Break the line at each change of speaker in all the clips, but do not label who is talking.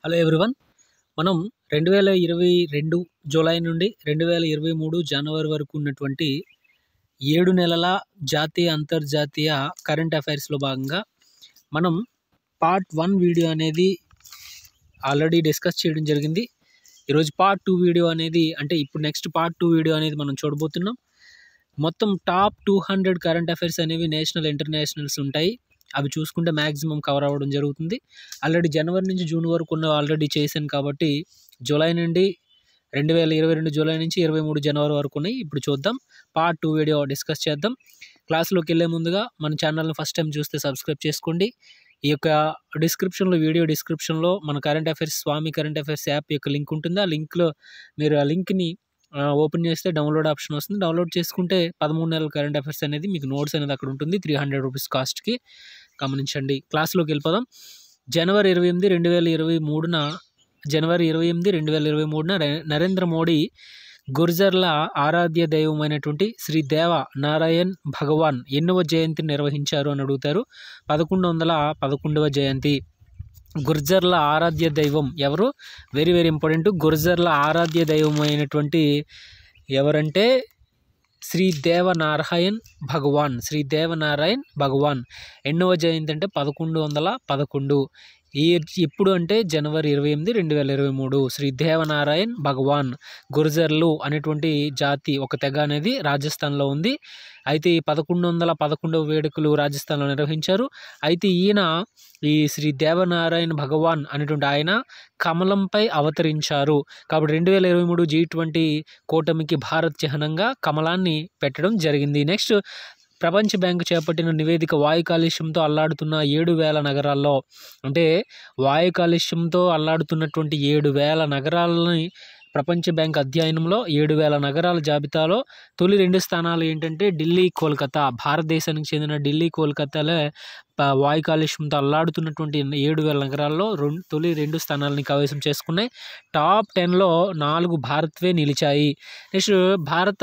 hello everyone మనం రెండు వేల ఇరవై రెండు జూలై నుండి రెండు వేల ఇరవై మూడు జనవరి వరకు ఉన్నటువంటి ఏడు నెలల జాతీయ అంతర్జాతీయ కరెంట్ అఫైర్స్లో భాగంగా మనం పార్ట్ వన్ వీడియో అనేది ఆల్రెడీ డిస్కస్ చేయడం జరిగింది ఈరోజు పార్ట్ టూ వీడియో అనేది అంటే ఇప్పుడు నెక్స్ట్ పార్ట్ టూ వీడియో అనేది మనం చూడబోతున్నాం మొత్తం top two hundred current affairs అనేవి నేషనల్ ఇంటర్నేషనల్స్ ఉంటాయి అవి చూసుకుంటే మ్యాక్సిమం కవర్ అవ్వడం జరుగుతుంది ఆల్రెడీ జనవరి నుంచి జూన్ వరకు ఉన్న ఆల్రెడీ చేశాను కాబట్టి జూలై నుండి రెండు వేల ఇరవై రెండు జూలై నుంచి ఇరవై మూడు జనవరి వరకు ఉన్నాయి ఇప్పుడు చూద్దాం పార్ట్ టూ వీడియో డిస్కస్ చేద్దాం క్లాస్లోకి వెళ్ళే ముందుగా మన ఛానల్ని ఫస్ట్ టైం చూస్తే సబ్స్క్రైబ్ చేసుకోండి ఈ యొక్క డిస్క్రిప్షన్లో వీడియో డిస్క్రిప్షన్లో మన current affairs Swami current affairs app యొక్క లింక్ ఉంటుంది ఆ లింక్లో మీరు ఆ లింక్ని ఓపెన్ చేస్తే డౌన్లోడ్ ఆప్షన్ వస్తుంది డౌన్లోడ్ చేసుకుంటే పదమూడు నెలల కరెంట్ అఫైర్స్ అనేది మీకు నోట్స్ అనేది అక్కడ ఉంటుంది త్రీ హండ్రెడ్ రూపీస్ కాస్ట్కి గమనించండి క్లాస్లోకి వెళ్ళిపోదాం జనవరి ఇరవై ఎనిమిది రెండు వేల ఇరవై మూడున జనవరి ఇరవై ఎనిమిది రెండు వేల ఇరవై మూడున నరేంద్ర మోడీ గుర్జర్ల ఆరాధ్య దైవమైనటువంటి శ్రీ దేవ నారాయణ్ భగవాన్ ఎన్నవ జయంతిని నిర్వహించారు అని అడుగుతారు పదకొండు వందల పదకొండవ జయంతి గుర్జర్ల ఆరాధ్య దైవం ఎవరు వెరీ వెరీ ఇంపార్టెంట్ గుర్జర్ల ఆరాధ్య దైవం అయినటువంటి ఎవరంటే శ్రీ దేవనారాయణ్ భగవాన్ శ్రీ దేవనారాయణ్ భగవాన్ ఎన్నవ జయంతి అంటే పదకొండు వందల పదకొండు ఈ ఎప్పుడు అంటే జనవరి ఇరవై ఎనిమిది రెండు వేల ఇరవై మూడు శ్రీ దేవనారాయణ్ భగవాన్ గుర్జర్లు అనేటువంటి జాతి ఒక తెగ అనేది రాజస్థాన్లో ఉంది అయితే ఈ పదకొండు వందల పదకొండవ వేడుకలు రాజస్థాన్లో నిర్వహించారు అయితే ఈయన ఈ శ్రీ దేవనారాయణ భగవాన్ అనేటువంటి ఆయన కమలంపై అవతరించారు కాబట్టి రెండు వేల ఇరవై మూడు జీ ట్వంటీ కూటమికి భారత్ చిహ్నంగా కమలాన్ని పెట్టడం జరిగింది నెక్స్ట్ ప్రపంచ బ్యాంకు చేపట్టిన నివేదిక వాయు కాలుష్యంతో అల్లాడుతున్న ఏడు వేల నగరాల్లో అంటే వాయు కాలుష్యంతో అల్లాడుతున్నటువంటి ఏడు వేల నగరాలని ప్రపంచ బ్యాంక్ అధ్యయనంలో ఏడు వేల నగరాల జాబితాలో తొలి రెండు స్థానాలు ఏంటంటే ఢిల్లీ కోల్కతా భారతదేశానికి చెందిన ఢిల్లీ కోల్కతాలే వాయు కాలుష్యంతో అల్లాడుతున్నటువంటి ఏడు వేల నగరాల్లో రెండు తొలి రెండు స్థానాలని కైవసం చేసుకున్నాయి టాప్ టెన్లో నాలుగు భారత్వే నిలిచాయి నెక్స్ట్ భారత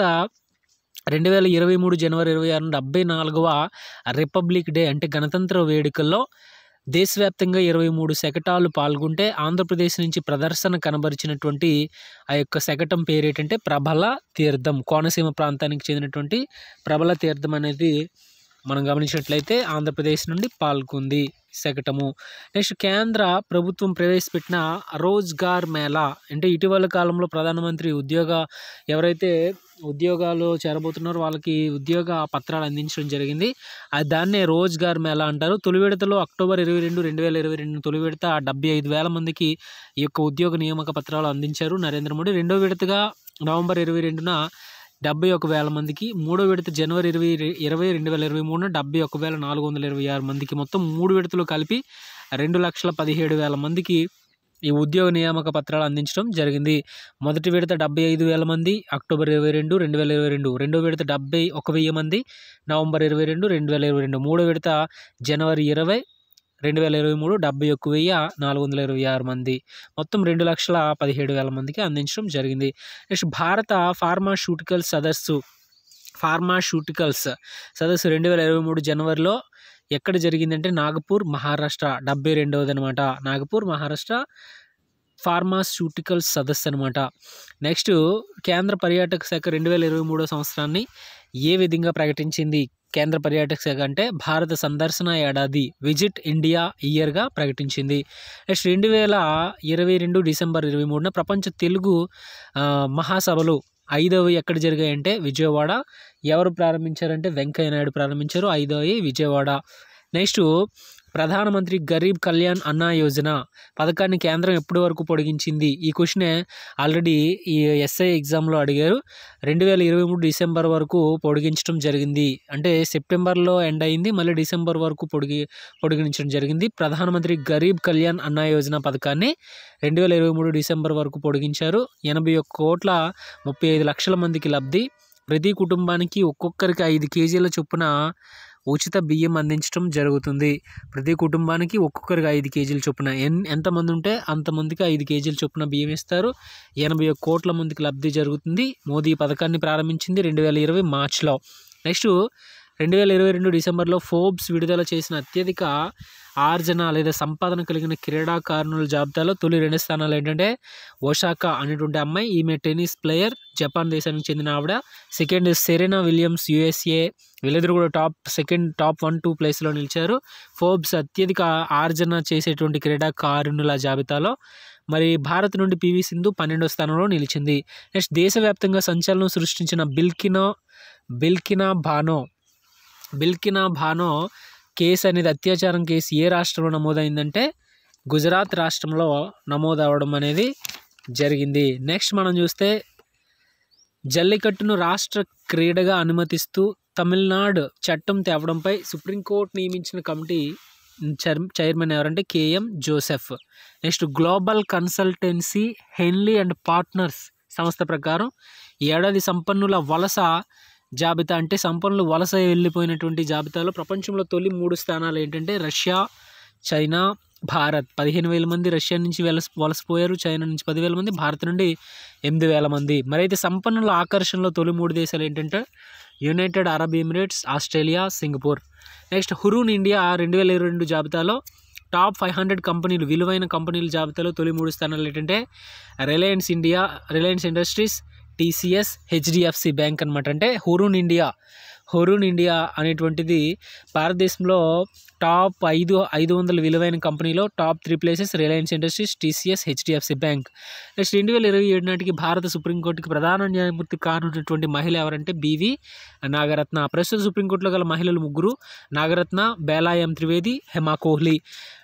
రెండు వేల ఇరవై మూడు జనవరి ఇరవై ఆరు డెబ్బై నాలుగవ రిపబ్లిక్ డే అంటే గణతంత్ర వేడుకల్లో దేశవ్యాప్తంగా ఇరవై మూడు శకటాలు పాల్గొంటే ఆంధ్రప్రదేశ్ నుంచి ప్రదర్శన కనబరిచినటువంటి ఆ యొక్క శకటం పేరు ఏంటంటే ప్రబల తీర్థం కోనసీమ ప్రాంతానికి చెందినటువంటి ప్రబల తీర్థం అనేది మనం గమనించినట్లయితే ఆంధ్రప్రదేశ్ నుండి పాల్గొంది శకటము నెక్స్ట్ కేంద్ర ప్రభుత్వం ప్రవేశపెట్టిన రోజ్గార్ మేళా అంటే ఇటీవల కాలంలో ప్రధానమంత్రి ఉద్యోగ ఎవరైతే ఉద్యోగాలు చేరబోతున్నారో వాళ్ళకి ఉద్యోగ పత్రాలు అందించడం జరిగింది అది దాన్నే రోజ్గార్ మేళా అంటారు తొలి విడతలో అక్టోబర్ ఇరవై రెండు రెండు వేల ఇరవై రెండు తొలి విడత డెబ్బై ఐదు వేల మందికి ఈ యొక్క ఉద్యోగ నియామక పత్రాలు అందించారు నరేంద్ర మోడీ రెండో విడతగా నవంబర్ ఇరవై రెండున డెబ్బై ఒక వేల మందికి మూడో విడత జనవరి ఇరవై ఇరవై రెండు వేల ఇరవై మూడున డెబ్బై ఒక వేల నాలుగు వందల ఇరవై ఆరు మందికి మొత్తం మూడు విడతలు కలిపి రెండు లక్షల పదిహేడు వేల మందికి ఈ ఉద్యోగ నియామక పత్రాలు అందించడం జరిగింది మొదటి విడత డెబ్బై ఐదు వేల మంది అక్టోబర్ ఇరవై రెండు రెండు వేల ఇరవై రెండు రెండో విడత డెబ్బై ఒక వెయ్యి మంది నవంబర్ ఇరవై రెండు రెండు వేల ఇరవై రెండు మూడో విడత జనవరి ఇరవై రెండు వేల ఇరవై మూడు డెబ్బై ఒక్క వెయ్యి నాలుగు వందల ఇరవై ఆరు మంది మొత్తం రెండు లక్షల పదిహేడు వేల మందికి అందించడం జరిగింది నెక్స్ట్ భారత ఫార్మాస్యూటికల్స్ సదస్సు ఫార్మాస్యూటికల్స్ సదస్సు రెండు వేల ఇరవై మూడు జనవరిలో ఎక్కడ జరిగిందంటే నాగపూర్ మహారాష్ట్ర డెబ్బై రెండవది అనమాట నాగపూర్ మహారాష్ట్ర ఫార్మాస్యూటికల్స్ సదస్సు అనమాట నెక్స్ట్ కేంద్ర పర్యాటక శాఖ రెండు వేల ఇరవై మూడో సంవత్సరాన్ని ఏ విధంగా ప్రకటించింది కేంద్ర పర్యాటక శాఖ అంటే భారత సందర్శన ఏడాది విజిట్ ఇండియా ఇయర్గా ప్రకటించింది నెక్స్ట్ రెండు వేల ఇరవై రెండు డిసెంబర్ ఇరవై మూడున ప్రపంచ తెలుగు మహాసభలు ఐదవి ఎక్కడ జరిగాయంటే విజయవాడ ఎవరు ప్రారంభించారంటే వెంకయ్య నాయుడు ప్రారంభించారు ఐదవి విజయవాడ నెక్స్ట్ ప్రధానమంత్రి గరీబ్ కళ్యాణ్ అన్నా యోజన పథకాన్ని కేంద్రం ఎప్పటి వరకు పొడిగించింది ఈ క్వశ్చన్ ఆల్రెడీ ఈ ఎస్ఐ ఎగ్జామ్లో అడిగారు రెండు వేల ఇరవై మూడు డిసెంబర్ వరకు పొడిగించడం జరిగింది అంటే సెప్టెంబర్లో ఎండ్ అయింది మళ్ళీ డిసెంబర్ వరకు పొడిగి పొడిగించడం జరిగింది ప్రధానమంత్రి గరీబ్ కళ్యాణ్ అన్నా యోజన పథకాన్ని రెండు వేల ఇరవై మూడు డిసెంబర్ వరకు పొడిగించారు ఎనభై ఒక్క కోట్ల ముప్పై ఐదు లక్షల మందికి లబ్ధి ప్రతి కుటుంబానికి ఒక్కొక్కరికి ఐదు కేజీల చొప్పున ఉచిత బియ్యం అందించడం జరుగుతుంది ప్రతి కుటుంబానికి ఒక్కొక్కరికి ఐదు కేజీల చొప్పున ఎన్ ఎంతమంది ఉంటే అంతమందికి ఐదు కేజీల చొప్పున బియ్యం ఇస్తారు ఎనభై ఒక్క కోట్ల మందికి లబ్ధి జరుగుతుంది మోదీ పథకాన్ని ప్రారంభించింది రెండు వేల ఇరవై మార్చ్లో నెక్స్ట్ రెండు వేల ఇరవై రెండు డిసెంబర్లో ఫోర్బ్స్ విడుదల చేసిన అత్యధిక ఆర్జన లేదా సంపాదన కలిగిన క్రీడాకారుల జాబితాలో తొలి రెండు స్థానాలు ఏంటంటే ఒషాకా అనేటువంటి అమ్మాయి ఈమె టెన్నిస్ ప్లేయర్ జపాన్ దేశానికి చెందిన ఆవిడ సెకండ్ సెరెనా విలియమ్స్ యుఎస్ఏ వీళ్ళిద్దరు కూడా top second top one two ప్లేస్లో నిలిచారు ఫోర్బ్స్ అత్యధిక ఆర్జన చేసేటువంటి క్రీడాకారుణుల జాబితాలో మరి భారత్ నుండి పివి సింధు పన్నెండో స్థానంలో నిలిచింది నెక్స్ట్ దేశవ్యాప్తంగా సంచలనం సృష్టించిన బిల్కినో బిల్కినా భానో బిల్కినా భానో కేసు అనేది అత్యాచారం కేసు ఏ రాష్ట్రంలో నమోదైందంటే గుజరాత్ రాష్ట్రంలో నమోదవడం అనేది జరిగింది నెక్స్ట్ మనం చూస్తే జల్లికట్టును రాష్ట్ర క్రీడగా అనుమతిస్తూ తమిళనాడు చట్టం తేవడంపై సుప్రీంకోర్టు నియమించిన కమిటీ చైర్ చైర్మన్ ఎవరంటే KM Joseph next global consultancy Henley and partners సంస్థ ప్రకారం ఈ ఏడాది సంపన్నుల వలస జాబితా అంటే సంపన్నులు వలస వెళ్ళిపోయినటువంటి జాబితాలో ప్రపంచంలో తొలి మూడు స్థానాలు ఏంటంటే రష్యా చైనా భారత్ పదిహేను వేల మంది రష్యా నుంచి వెలస వలసపోయారు చైనా నుంచి పదివేల మంది భారత్ నుండి ఎనిమిది వేల మంది మరి అయితే సంపన్నుల ఆకర్షణలో తొలి మూడు దేశాలు ఏంటంటే United Arab Emirates Australia Singapore next Hurun India రెండు వేల ఇరవై రెండు జాబితాలో టాప్ ఫైవ్ హండ్రెడ్ కంపెనీలు విలువైన కంపెనీల జాబితాలో తొలి మూడు స్థానాలు ఏంటంటే Reliance India Reliance Industries TCS HDFC bank అనమాట అంటే హురూన్ ఇండియా హురూన్ ఇండియా అనేటువంటిది భారతదేశంలో టాప్ ఐదు ఐదు వందల విలువైన కంపెనీలో top three places Reliance Industries TCS HDFC bank next రెండు వేల ఇరవై ఏడు నాటికి భారత సుప్రీంకోర్టుకి ప్రధాన న్యాయమూర్తి కానున్నటువంటి మహిళ ఎవరంటే బీవీ నాగరత్న ప్రస్తుత సుప్రీంకోర్టులో గల మహిళలు ముగ్గురు నాగరత్న బేలాయం త్రివేది హెమా కోహ్లీ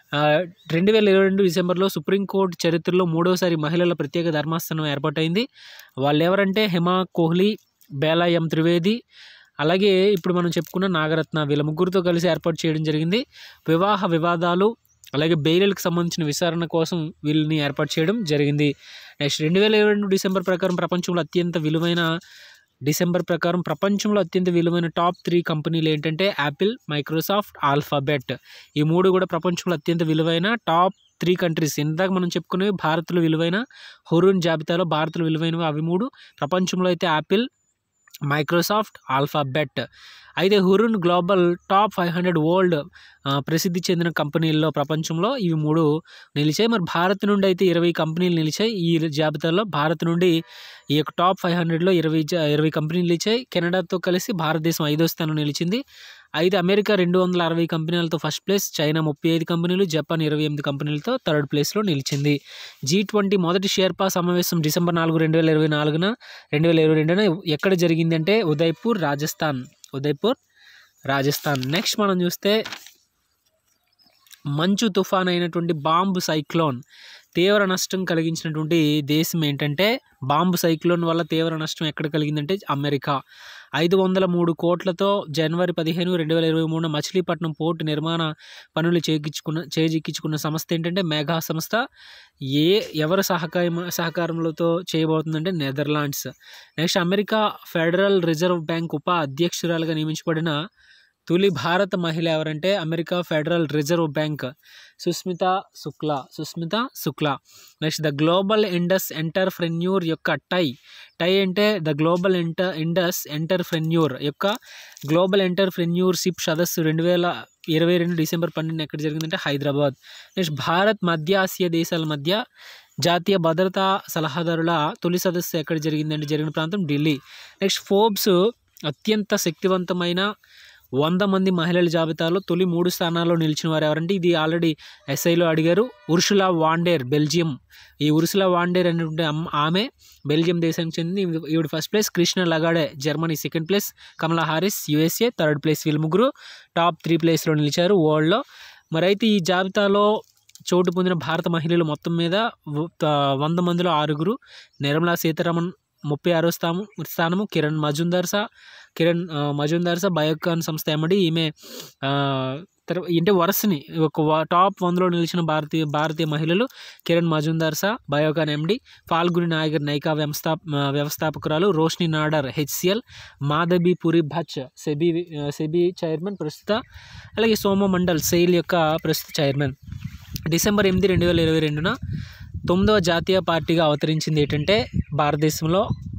రెండు వేల ఇరవై రెండు డిసెంబర్లో సుప్రీంకోర్టు చరిత్రలో మూడోసారి మహిళల ప్రత్యేక ధర్మాసనం ఏర్పాటైంది వాళ్ళు ఎవరంటే హెమా కోహ్లీ బేలాయం త్రివేది అలాగే ఇప్పుడు మనం చెప్పుకున్న నాగరత్న వీళ్ళ ముగ్గురితో కలిసి ఏర్పాటు చేయడం జరిగింది వివాహ వివాదాలు అలాగే బెయిల్కి సంబంధించిన విచారణ కోసం వీళ్ళని ఏర్పాటు చేయడం జరిగింది నెక్స్ట్ రెండు వేల ఇరవై రెండు డిసెంబర్ ప్రకారం ప్రపంచంలో అత్యంత విలువైన డిసెంబర్ ప్రకారం ప్రపంచంలో అత్యంత విలువైన టాప్ త్రీ కంపెనీలు ఏంటంటే యాపిల్ మైక్రోసాఫ్ట్ ఆల్ఫాబెట్ ఈ మూడు కూడా ప్రపంచంలో అత్యంత విలువైన టాప్ త్రీ కంట్రీస్ ఇందాక మనం చెప్పుకునేవి భారత్లో విలువైన హురూన్ జాబితాలో భారత్లో విలువైనవి అవి మూడు ప్రపంచంలో అయితే యాపిల్ మైక్రోసాఫ్ట్ ఆల్ఫాబెట్ అయితే Hurun global top five hundred world ప్రసిద్ధి చెందిన కంపెనీల్లో ప్రపంచంలో ఇవి మూడు నిలిచాయి మరి భారత్ నుండి అయితే ఇరవై కంపెనీలు నిలిచాయి ఈ జాబితాలో భారత్ నుండి ఈ యొక్క టాప్ ఫైవ్ హండ్రెడ్లో ఇరవై జా- ఇరవై కంపెనీలు నిలిచాయి కెనడాతో కలిసి భారతదేశం ఐదో స్థానం నిలిచింది అయితే అమెరికా రెండు వందల అరవై కంపెనీలతో ఫస్ట్ ప్లేస్ చైనా ముప్పై ఐదు కంపెనీలు జపాన్ ఇరవై ఎనిమిది కంపెనీలతో థర్డ్ ప్లేస్లో నిలిచింది జీ ట్వంటీ మొదటి షేర్పా సమావేశం డిసెంబర్ నాలుగు రెండు వేల ఇరవై నాలుగున రెండు వేల ఇరవై రెండున ఎక్కడ జరిగిందంటే ఉదయ్పూర్ రాజస్థాన్ ఉదయ్పూర్ రాజస్థాన్ నెక్స్ట్ మనం చూస్తే మంచు తుఫాన్ అయినటువంటి బాంబు సైక్లోన్ తీవ్ర నష్టం కలిగించినటువంటి దేశం ఏంటంటే బాంబు సైక్లోన్ వల్ల తీవ్ర నష్టం ఎక్కడ కలిగిందంటే అమెరికా ఐదు వందల మూడు కోట్లతో జనవరి పదిహేను రెండు వేల ఇరవై మూడున మచిలీపట్నం పోర్టు నిర్మాణ పనులు చేయించుకున్న చేజిక్కించుకున్న సంస్థ ఏంటంటే మేఘా సంస్థ ఏ ఎవరి సహకారం సహకారంలో చేయబోతుందంటే Netherlands next America Federal Reserve Bank ఉప అధ్యక్షురాలుగా నియమించబడిన తొలి భారత మహిళ ఎవరంటే America Federal Reserve Bank Sushmita Shukla Sushmita Shukla next the global Indus entrepreneur యొక్క టై టై అంటే the global enter Indus entrepreneur యొక్క గ్లోబల్ ఎంటర్ప్రెన్యూర్షిప్ సదస్సు రెండు వేల ఇరవై రెండు డిసెంబర్ పన్నెండు ఎక్కడ జరిగిందంటే హైదరాబాద్ నెక్స్ట్ భారత్ మధ్య ఆసియా దేశాల మధ్య జాతీయ భద్రతా సలహాదారుల తొలి సదస్సు ఎక్కడ జరిగిందంటే జరిగిన ప్రాంతం ఢిల్లీ నెక్స్ట్ ఫోర్బ్స్ అత్యంత శక్తివంతమైన వంద మంది మహిళల జాబితాలో తొలి మూడు స్థానాల్లో నిలిచిన వారు ఎవరంటే ఇది ఆల్రెడీ ఎస్ఐలో అడిగారు ఉర్షులా వాండేర్ బెల్జియం ఈ ఉర్సులా వాండేర్ అనేటువంటి అమ్- ఆమె బెల్జియం దేశానికి చెంది ఈవిడ first place Christine Lagarde Germany second place Kamala Harris USA third place వీళ్ళు ముగ్గురు టాప్ త్రీ ప్లేస్లో నిలిచారు వరల్డ్లో మరి అయితే ఈ జాబితాలో చోటు పొందిన భారత మహిళలు మొత్తం మీద వ- త- వంద మందిలో ఆరుగురు నిర్మలా సీతారామన్ ముప్పై ఆరో స్థానం స్థానము కిరణ్ మజుందార్ సా కిరణ్ ఆ, మజుందార్ సా బయోకాన్ సంస్థ ఏమడి ఈమె ఆ, తర్వా అంటే వరుసని ఒక వ- టాప్ వందలో నిలిచిన భారతీయ భారతీయ మహిళలు కిరణ్ మజుందార్ సా బయోకాన్ ఎండి ఫాల్గుని నాయగర్ నైకా వ్యవస్థా ఆ, వ్యవస్థాపకురాలు రోష్ని నాడర్ హెచ్సిఎల్ మాధబి పురి భచ్ సెబీ ఆ, సెబీ చైర్మన్ ప్రస్తుత అలాగే సోమ మండల్ సెయిల్ యొక్క ప్రస్తుత చైర్మన్ డిసెంబర్ ఎనిమిది రెండు వేల ఇరవై రెండున తొమ్మిదవ జాతీయ పార్టీగా అవతరించింది ఏంటంటే భారతదేశంలో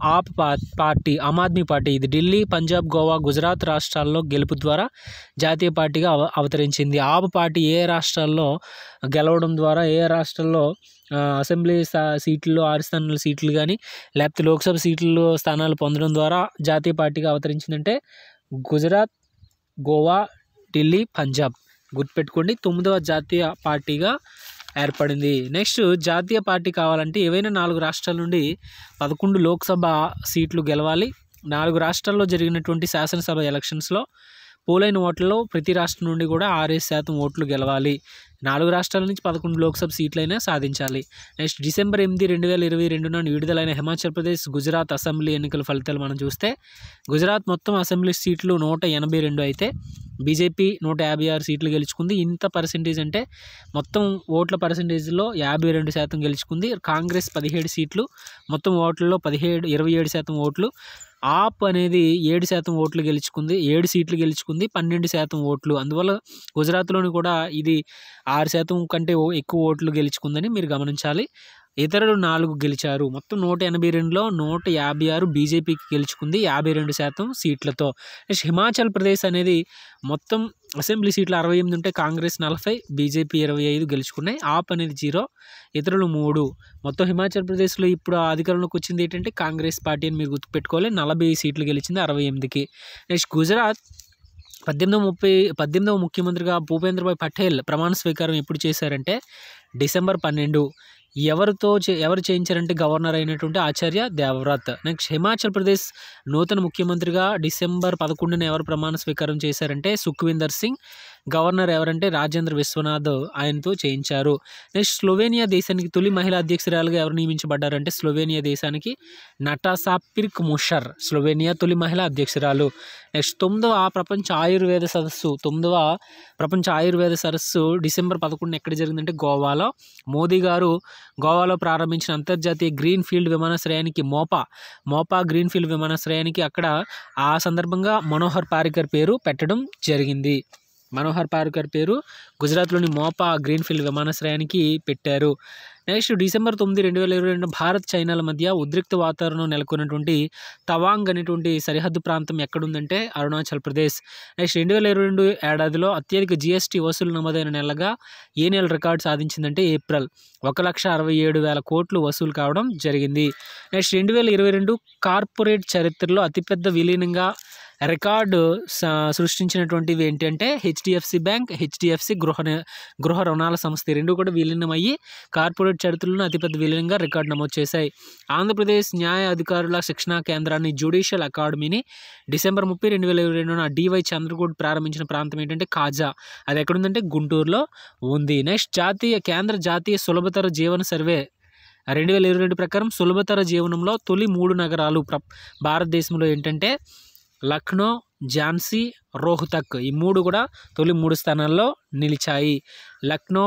ఆప్ పా- పార్టీ ఆమ్ ఆద్మీ పార్టీ ఇది ఢిల్లీ పంజాబ్ గోవా గుజరాత్ రాష్ట్రాల్లో గెలుపు ద్వారా జాతీయ పార్టీగా అవ అవతరించింది ఆప్ పార్టీ ఏ రాష్ట్రాల్లో గెలవడం ద్వారా ఏ రాష్ట్రాల్లో ఆ, అసెంబ్లీ స్థా- సీట్లు ఆరు స్థానాల సీట్లు కానీ లేకపోతే లోక్సభ సీట్లు స్థానాలు పొందడం ద్వారా జాతీయ పార్టీగా అవతరించిందంటే గుజరాత్ గోవా ఢిల్లీ పంజాబ్ గుర్తుపెట్టుకోండి తొమ్మిదవ జాతీయ పార్టీగా ఏర్పడింది నెక్స్ట్ జాతీయ పార్టీ కావాలంటే ఏవైనా నాలుగు రాష్ట్రాల నుండి పదకొండు లోక్సభ సీట్లు గెలవాలి నాలుగు రాష్ట్రాల్లో జరిగినటువంటి శాసనసభ ఎలక్షన్స్లో పోలైన ఓట్లలో ప్రతి రాష్ట్రం నుండి కూడా ఆరేసి శాతం ఓట్లు గెలవాలి నాలుగు రాష్ట్రాల నుంచి పదకొండు లోక్సభ సీట్లైనా సాధించాలి నెక్స్ట్ డిసెంబర్ ఎనిమిది రెండు వేల ఇరవై రెండున విడుదలైన హిమాచల్ ప్రదేశ్ గుజరాత్ అసెంబ్లీ ఎన్నికల ఫలితాలు మనం చూస్తే గుజరాత్ మొత్తం అసెంబ్లీ సీట్లు నూట ఎనభై రెండు అయితే బీజేపీ నూట యాభై ఆరు సీట్లు గెలుచుకుంది ఇంత పర్సెంటేజ్ అంటే మొత్తం ఓట్ల పర్సెంటేజ్లో యాభై రెండు శాతం గెలుచుకుంది కాంగ్రెస్ పదిహేడు సీట్లు మొత్తం ఓట్లలో పదిహేడు ఇరవై ఏడు శాతం ఓట్లు ఆప్ అనేది ఏడు శాతం ఓట్లు గెలుచుకుంది ఏడు సీట్లు గెలుచుకుంది పన్నెండు శాతం ఓట్లు అందువల్ల గుజరాత్లోని కూడా ఇది ఆరు శాతం కంటే ఓ- ఎక్కువ ఓట్లు గెలుచుకుందని మీరు గమనించాలి ఇతరులు నాలుగు గెలిచారు మొత్తం నూట ఎనభై రెండులో నూట యాభై ఆరు బీజేపీకి గెలుచుకుంది యాభై రెండు శాతం సీట్లతో నెక్స్ట్ హిమాచల్ ప్రదేశ్ అనేది మొత్తం అసెంబ్లీ సీట్లు అరవై ఎనిమిది ఉంటే కాంగ్రెస్ నలభై బీజేపీ ఇరవై ఐదు గెలుచుకున్నాయి ఆప్ అనేది జీరో ఇతరులు మూడు మొత్తం హిమాచల్ ప్రదేశ్లో ఇప్పుడు ఆ అధికారంలోకి వచ్చింది ఏంటంటే కాంగ్రెస్ పార్టీ అని మీరు గుర్తుపెట్టుకోవాలి నలభై సీట్లు గెలిచింది అరవై ఎనిమిదికి నెక్స్ట్ గుజరాత్ పద్దెనిమిదవ ముప్పై పద్దెనిమిదవ ముఖ్యమంత్రిగా భూపేంద్రభాయ్ పటేల్ ప్రమాణ స్వీకారం ఎప్పుడు చేశారంటే డిసెంబర్ పన్నెండు ఎవరితో చే- ఎవరు చేయించారంటే గవర్నర్ అయినటువంటి ఆచార్య దేవవ్రత్ నెక్స్ట్ హిమాచల్ ప్రదేశ్ నూతన ముఖ్యమంత్రిగా డిసెంబర్ పదకొండున ఎవరు ప్రమాణ స్వీకారం చేశారంటే సుఖ్వీందర్ సింగ్ గవర్నర్ ఎవరంటే రాజేంద్ర విశ్వనాథ్ ఆయనతో చేయించారు నెక్స్ట్ స్లోవేనియా దేశానికి తొలి మహిళా అధ్యక్షురాలుగా ఎవరు నియమించబడ్డారంటే స్లోవేనియా దేశానికి నటాసా పిర్క్ ముషర్ స్లోవేనియా తొలి మహిళా అధ్యక్షురాలు నెక్స్ట్ తొమ్మిదవ ప్రపంచ ఆయుర్వేద సదస్సు తొమ్మిదవ ప్రపంచ ఆయుర్వేద సదస్సు డిసెంబర్ పదకొండున ఎక్కడ జరిగిందంటే గోవాలో మోదీ గారు గోవాలో ప్రారంభించిన అంతర్జాతీయ గ్రీన్ ఫీల్డ్ విమానాశ్రయానికి మోపా మోపా గ్రీన్ ఫీల్డ్ విమానాశ్రయానికి అక్కడ ఆ సందర్భంగా మనోహర్ పారికర్ పేరు పెట్టడం జరిగింది మనోహర్ పారికర్ పేరు గుజరాత్లోని మోపా గ్రీన్ ఫీల్డ్ విమానాశ్రయానికి పెట్టారు నెక్స్ట్ డిసెంబర్ తొమ్మిది రెండు వేల ఇరవై రెండు భారత్ చైనాల మధ్య ఉద్రిక్త వాతావరణం నెలకొన్నటువంటి తవాంగ్ అనేటువంటి సరిహద్దు ప్రాంతం ఎక్కడుందంటే అరుణాచల్ ప్రదేశ్ నెక్స్ట్ రెండు వేల ఇరవై రెండు ఏడాదిలో అత్యధిక జిఎస్టీ వసూలు నమోదైన నెలగా ఏ నెల రికార్డు సాధించిందంటే ఏప్రిల్ ఒక లక్ష అరవై ఏడు వేల కోట్లు వసూలు కావడం జరిగింది నెక్స్ట్ రెండు వేల ఇరవై రెండు కార్పొరేట్ చరిత్రలో అతిపెద్ద విలీనంగా రికార్డు స- సృష్టించినటువంటివి ఏంటంటే హెచ్డిఎఫ్సి బ్యాంక్ హెచ్డిఎఫ్సి గృహ ని- గృహ రుణాల సంస్థ ఈ రెండు కూడా విలీనమయ్యి కార్పొరేట్ చరిత్రలో అతిపెద్ద విలీనంగా రికార్డు నమోదు చేశాయి ఆంధ్రప్రదేశ్ న్యాయ అధికారుల శిక్షణా కేంద్రాన్ని జ్యుడిషియల్ అకాడమీని డిసెంబర్ ముప్పై రెండు వేల ఇరవై రెండున డివై చంద్రగూడ్ ప్రారంభించిన ప్రాంతం ఏంటంటే కాజా అది ఎక్కడుందంటే గుంటూరులో ఉంది నెక్స్ట్ జాతీయ కేంద్ర జాతీయ సులభతర జీవన సర్వే రెండు వేల ఇరవై రెండు ప్రకారం సులభతర జీవనంలో తొలి మూడు నగరాలు ప్ర భారతదేశంలో ఏంటంటే లక్నో ఝాన్సీ రోహ్తక్ ఈ మూడు కూడా తొలి మూడు స్థానాల్లో నిలిచాయి లక్నో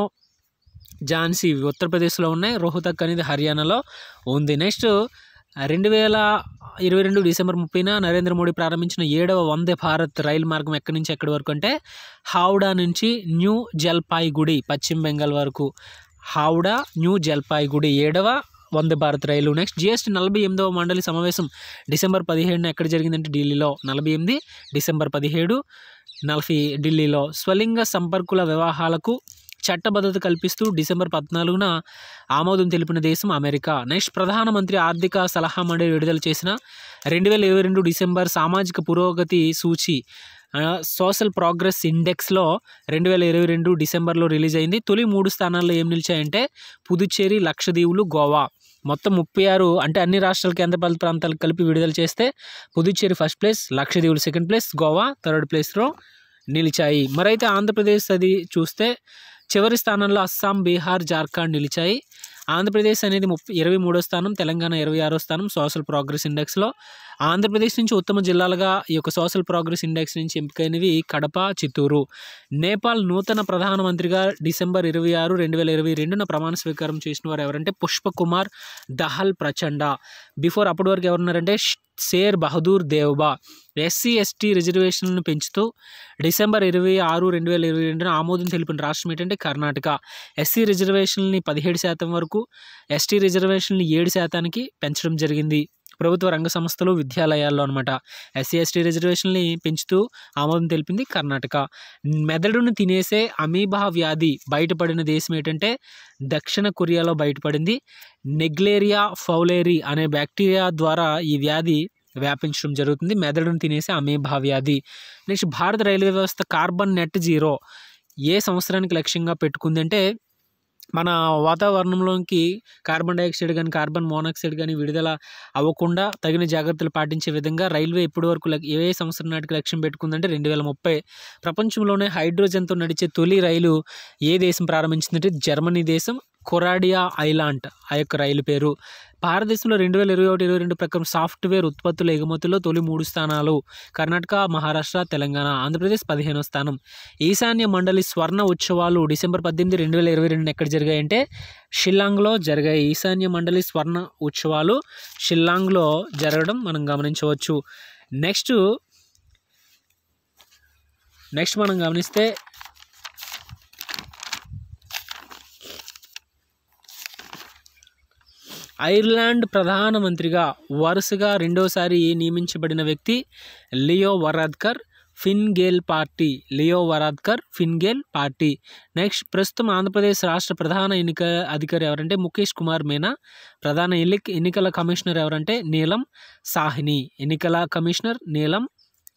ఝాన్సీ ఇవి ఉత్తరప్రదేశ్లో ఉన్నాయి రోహ్తక్ అనేది హర్యానాలో ఉంది నెక్స్ట్ రెండు వేల ఇరవై రెండు డిసెంబర్ ముప్పైన నరేంద్ర మోడీ ప్రారంభించిన ఏడవ వందే భారత్ రైలు మార్గం ఎక్కడి నుంచి ఎక్కడి వరకు అంటే హౌడా నుంచి న్యూ జల్పాయిగుడి పశ్చిమ బెంగాల్ వరకు హౌడా న్యూ జల్పాయిగుడి ఏడవ వందే భారత్ రైలు నెక్స్ట్ జిఎస్టీ నలభై ఎనిమిదవ మండలి సమావేశం డిసెంబర్ పదిహేడున ఎక్కడ జరిగిందంటే ఢిల్లీలో నలభై ఎనిమిది డిసెంబర్ పదిహేడు నలభై ఢిల్లీలో స్వలింగ సంపర్కుల వివాహాలకు చట్టబద్ధత కల్పిస్తూ డిసెంబర్ పద్నాలుగున ఆమోదం తెలిపిన దేశం అమెరికా నెక్స్ట్ ప్రధానమంత్రి ఆర్థిక సలహా మండలి విడుదల చేసిన రెండు వేల ఇరవై రెండు డిసెంబర్ సామాజిక పురోగతి సూచి సోషల్ ప్రోగ్రెస్ ఇండెక్స్లో రెండు వేల ఇరవై రెండు డిసెంబర్లో రిలీజ్ అయింది తొలి మూడు స్థానాల్లో ఏం నిలిచాయంటే పుదుచ్చేరి లక్షదీవులు గోవా మొత్తం ముప్పై ఆరు అంటే అన్ని రాష్ట్రాల కేంద్రపాలిత ప్రాంతాలకు కలిపి విడుదల చేస్తే పుదుచ్చేరి ఫస్ట్ ప్లేస్ లక్షదీవులు సెకండ్ ప్లేస్ గోవా థర్డ్ ప్లేస్లో నిలిచాయి మరైతే ఆంధ్రప్రదేశ్ అది చూస్తే చివరి స్థానంలో అస్సాం బీహార్ జార్ఖండ్ నిలిచాయి ఆంధ్రప్రదేశ్ అనేది ముప్పై ఇరవై మూడో స్థానం తెలంగాణ ఇరవై ఆరో స్థానం సోషల్ ప్రోగ్రెస్ ఇండెక్స్లో ఆంధ్రప్రదేశ్ నుంచి ఉత్తమ జిల్లాలుగా ఈ యొక్క సోషల్ ప్రోగ్రెస్ ఇండెక్స్ నుంచి ఎంపికైనవి కడప చిత్తూరు నేపాల్ నూతన ప్రధానమంత్రిగా డిసెంబర్ ఇరవై ఆరు రెండు వేల ఇరవై రెండున ప్రమాణ స్వీకారం చేసిన వారు ఎవరంటే పుష్పకుమార్ దహల్ ప్రచండ బిఫోర్ అప్పటి వరకు ఎవరున్నారంటే ష్- షేర్ బహదూర్ దేవ్బా ఎస్సీ ఎస్టీ రిజర్వేషన్లను పెంచుతూ డిసెంబర్ ఇరవై ఆరు రెండు వేల ఇరవై రెండున ఆమోదం తెలిపిన రాష్ట్రం ఏంటంటే కర్ణాటక ఎస్సీ రిజర్వేషన్ని పదిహేడు శాతం వరకు ఎస్టీ రిజర్వేషన్ని ఏడు శాతానికి పెంచడం జరిగింది ప్రభుత్వ రంగ సంస్థలు విద్యాలయాల్లో అనమాట ఎస్సీ ఎస్టీ రిజర్వేషన్ని పెంచుతూ ఆమోదం తెలిపింది కర్ణాటక మెదడును తినేసే అమీబా వ్యాధి బయటపడిన దేశం ఏంటంటే దక్షిణ కొరియాలో బయటపడింది నెగ్లేరియా ఫౌలేరి అనే బ్యాక్టీరియా ద్వారా ఈ వ్యాధి వ్యాపించడం జరుగుతుంది మెదడును తినేసే అమీబా వ్యాధి నెక్స్ట్ భారత రైల్వే వ్యవస్థ కార్బన్ నెట్ జీరో ఏ సంవత్సరానికి లక్ష్యంగా పెట్టుకుంది అంటే మన వాతావరణంలోకి కార్బన్ డైఆక్సైడ్ కానీ కార్బన్ మోనాక్సైడ్ కానీ విడుదల అవ్వకుండా తగిన జాగ్రత్తలు పాటించే విధంగా రైల్వే ఇప్పటి వరకు లక్- ఏ సంవత్సరం నాటికి లక్ష్యం పెట్టుకుందంటే రెండు వేల ముప్పై ప్రపంచంలోనే హైడ్రోజన్తో నడిచే తొలి రైలు ఏ దేశం ప్రారంభించిందంటే జర్మనీ దేశం కొరాడియా ఐలాండ్ ఆ యొక్క రైలు పేరు భారతదేశంలో రెండు వేల ఇరవై ఒకటి ఇరవై రెండు ప్రకారం సాఫ్ట్వేర్ ఉత్పత్తుల ఎగుమతుల్లో తొలి మూడు స్థానాలు కర్ణాటక మహారాష్ట్ర తెలంగాణ ఆంధ్రప్రదేశ్ పదిహేనో స్థానం ఈశాన్య మండలి స్వర్ణ ఉత్సవాలు డిసెంబర్ పద్దెనిమిది రెండు వేల ఇరవై రెండు ఎక్కడ జరిగాయంటే షిల్లాంగ్లో జరిగాయి ఈశాన్య మండలి స్వర్ణ ఉత్సవాలు షిల్లాంగ్లో జరగడం మనం గమనించవచ్చు నెక్స్ట్ నెక్స్ట్ మనం గమనిస్తే ఐర్లాండ్ ప్రధానమంత్రిగా వరుసగా రెండోసారి నియమించబడిన వ్యక్తి Leo Varadkar Fine Gael party Leo Varadkar Fine Gael party next ప్రస్తుతం ఆంధ్రప్రదేశ్ రాష్ట్ర ప్రధాన ఎన్నిక అధికారి ఎవరంటే ముఖేష్ కుమార్ మీనా ప్రధాన ఎన్నిక ఎన్నికల కమిషనర్ ఎవరంటే నీలం సాహ్ని ఎన్నికల కమిషనర్ నీలం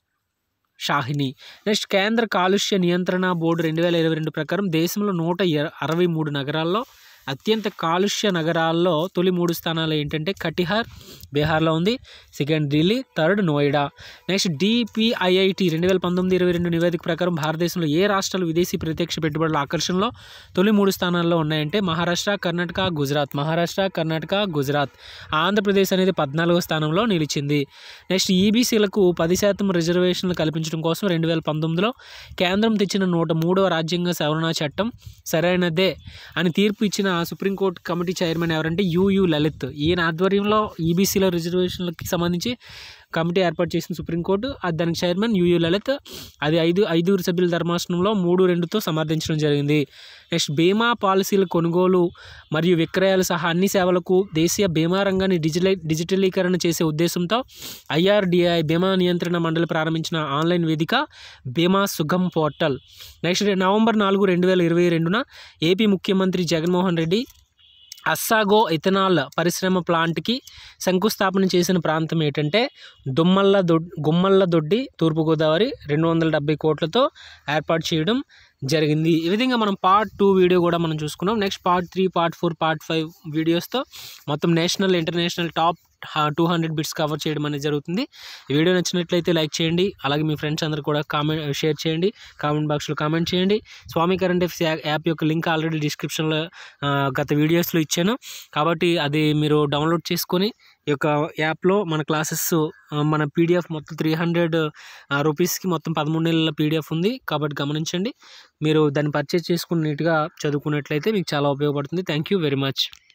షాహిని నెక్స్ట్ కేంద్ర కాలుష్య నియంత్రణ బోర్డు రెండు వేల ఇరవై రెండు ప్రకారం దేశంలో నూట ఎర- అరవై మూడు నగరాల్లో అత్యంత కాలుష్య నగరాల్లో తొలి మూడు స్థానాలు ఏంటంటే కటిహార్ బీహార్లో ఉంది second Delhi third Noida next DPIIT రెండు వేల పంతొమ్మిది ఇరవై రెండు నివేదిక ప్రకారం భారతదేశంలో ఏ రాష్ట్రాలు విదేశీ ప్రత్యక్ష పెట్టుబడుల ఆకర్షణలో తొలి మూడు స్థానాల్లో ఉన్నాయంటే మహారాష్ట్ర కర్ణాటక గుజరాత్ మహారాష్ట్ర కర్ణాటక గుజరాత్ ఆంధ్రప్రదేశ్ అనేది పద్నాలుగో స్థానంలో నిలిచింది నెక్స్ట్ ఈబీసీలకు పది శాతం రిజర్వేషన్లు కల్పించడం కోసం రెండు వేల పంతొమ్మిదిలో కేంద్రం తెచ్చిన నూట మూడవ రాజ్యాంగ సవరణ చట్టం సరైనదే అని తీర్పు ఇచ్చిన సుప్రీంకోర్టు కమిటీ చైర్మన్ ఎవరంటే యుయు లలిత్ ఈయన ఆధ్వర్యంలో ఈబీసీల రిజర్వేషన్లకి సంబంధించి కమిటీ ఏర్పాటు చేసిన సుప్రీంకోర్టు అది దానికి చైర్మన్ యుయు లలిత్ అది ఐదు ఐదుగురు సభ్యుల ధర్మాసనంలో మూడు రెండుతో సమర్థించడం జరిగింది నెక్స్ట్ బీమా పాలసీల కొనుగోలు మరియు విక్రయాలు సహా అన్ని సేవలకు దేశీయ బీమా రంగాన్ని డిజిటలై డిజిటలీకరణ చేసే ఉద్దేశంతో ఐఆర్డిఐ బీమా నియంత్రణ మండలి ప్రారంభించిన ఆన్లైన్ వేదిక బీమా సుగమ్ పోర్టల్ నెక్స్ట్ నవంబర్ నాలుగు రెండు వేల ఇరవై రెండున ఏపీ ముఖ్యమంత్రి జగన్మోహన్ రెడ్డి అస్సాగో ఇథనాల్ పరిశ్రమ ప్లాంట్కి శంకుస్థాపన చేసిన ప్రాంతం ఏంటంటే దుమ్మల్ల దొడ్ గుమ్మల్ల దొడ్డి తూర్పుగోదావరి రెండు వందల డెబ్బై కోట్లతో ఏర్పాటు చేయడం జరిగింది ఈ విధంగా మనం పార్ట్ టూ వీడియో కూడా మనం చూసుకున్నాం next part three part four part five వీడియోస్తో మొత్తం national international top two hundred bits cover చేయడం అనేది జరుగుతుంది ఈ వీడియో నచ్చినట్లయితే లైక్ చేయండి అలాగే మీ ఫ్రెండ్స్ అందరూ కూడా కామెంట్ షేర్ చేయండి కామెంట్ బాక్స్లో కామెంట్ చేయండి స్వామి కరెంట్ అఫేర్స్ యా- యాప్ యొక్క లింక్ ఆల్రెడీ డిస్క్రిప్షన్లో ఆ, గత వీడియోస్లో ఇచ్చాను కాబట్టి అది మీరు డౌన్లోడ్ చేసుకొని ఈ యొక్క యాప్లో మన క్లాసెస్ ఆ, మన పీడిఎఫ్ మొత్తం త్రీ హండ్రెడ్ రూపీస్కి మొత్తం పదమూడు నెలల పీడిఎఫ్ ఉంది కాబట్టి గమనించండి మీరు దాన్ని పర్చేజ్ చేసుకుని నీట్గా చదువుకున్నట్లయితే మీకు చాలా ఉపయోగపడుతుంది థ్యాంక్ యూ వెరీ మచ్